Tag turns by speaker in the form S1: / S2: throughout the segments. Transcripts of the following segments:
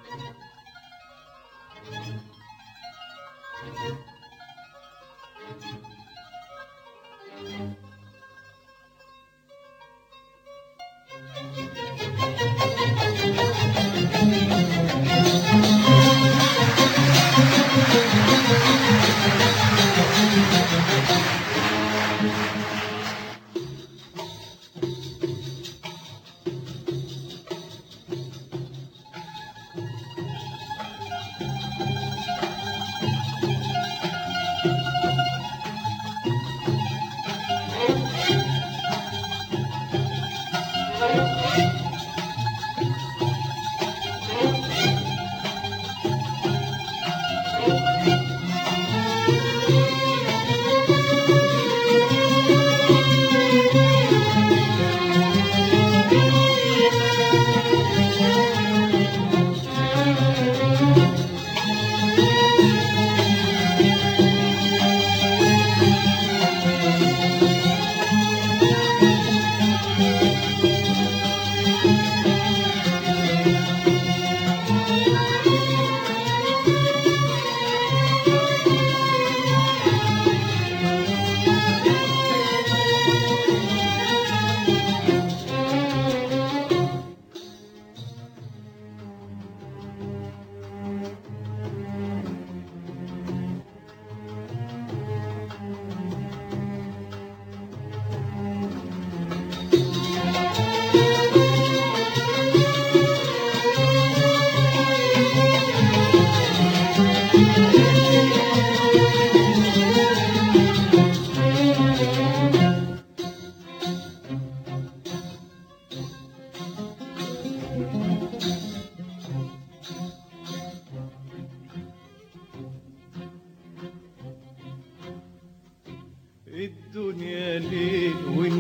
S1: الدنيا ليل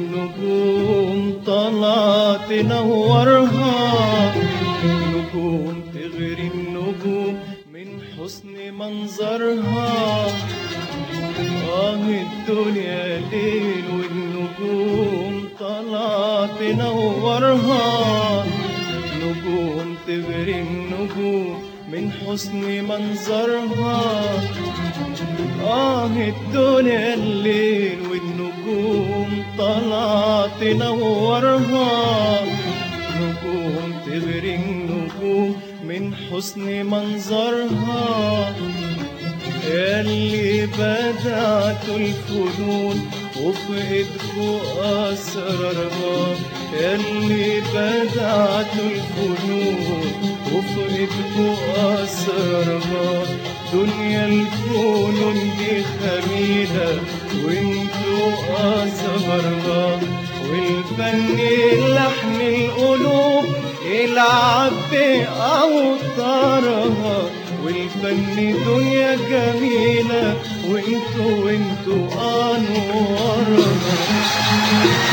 S1: والنجوم طالعة تنورها نجوم تغري النجوم من حسن منظرها آه الدنيا ليل والنجوم طالعة تنورها نجوم تغري النجوم من حسن منظرها آه الدنيا الليل والنجوم طالعة تنورها نجوم تغري النجوم من حسن منظرها ياللي بدعتوا الفنون وفي ايدكوا اسرارها ياللي بدعتوا الفنون وفي ايدكوا اسرارها دنيا الفنون دي خميلة وانتوا أزهرها والفن لحن القلوب يلعب بأوتارها والفن دنيا جميلة وانتوا وانتوا أنوارها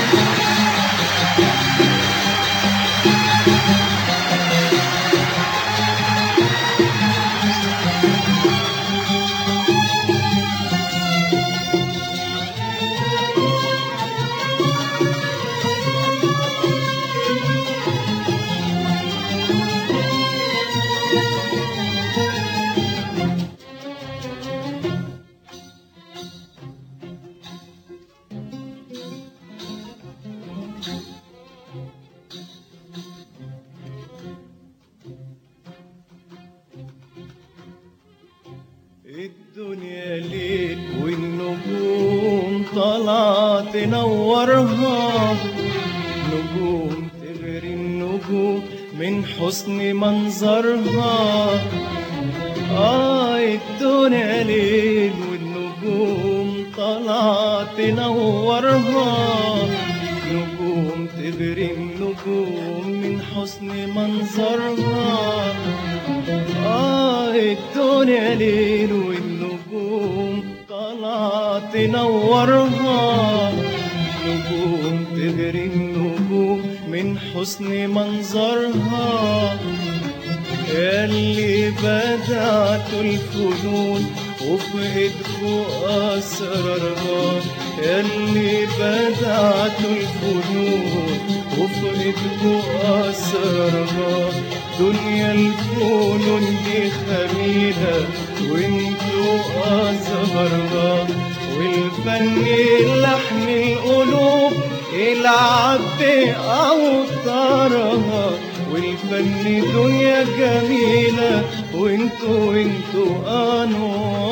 S1: الدنيا ليل والنجوم طالعة تنورها نجوم تغري النجوم من حسن منظرها آه الدنيا ليل والنجوم طالعة تنورها نجوم تغري النجوم من حسن منظرها آه الدنيا ليل والنجوم طالعة تنورها نجوم تغري النجوم من حسن منظرها ياللي بدعتوا الفنون وفي ايدكوا اسرارها ياللي بدعتوا الفنون وفي ايدكوا اسرارها دنيا الفنون دي خميلة وانتوا ازهرها والفن لحن القلوب يلعب بأوتارها والفن دنيا جميلة وانتوا انتوا انوار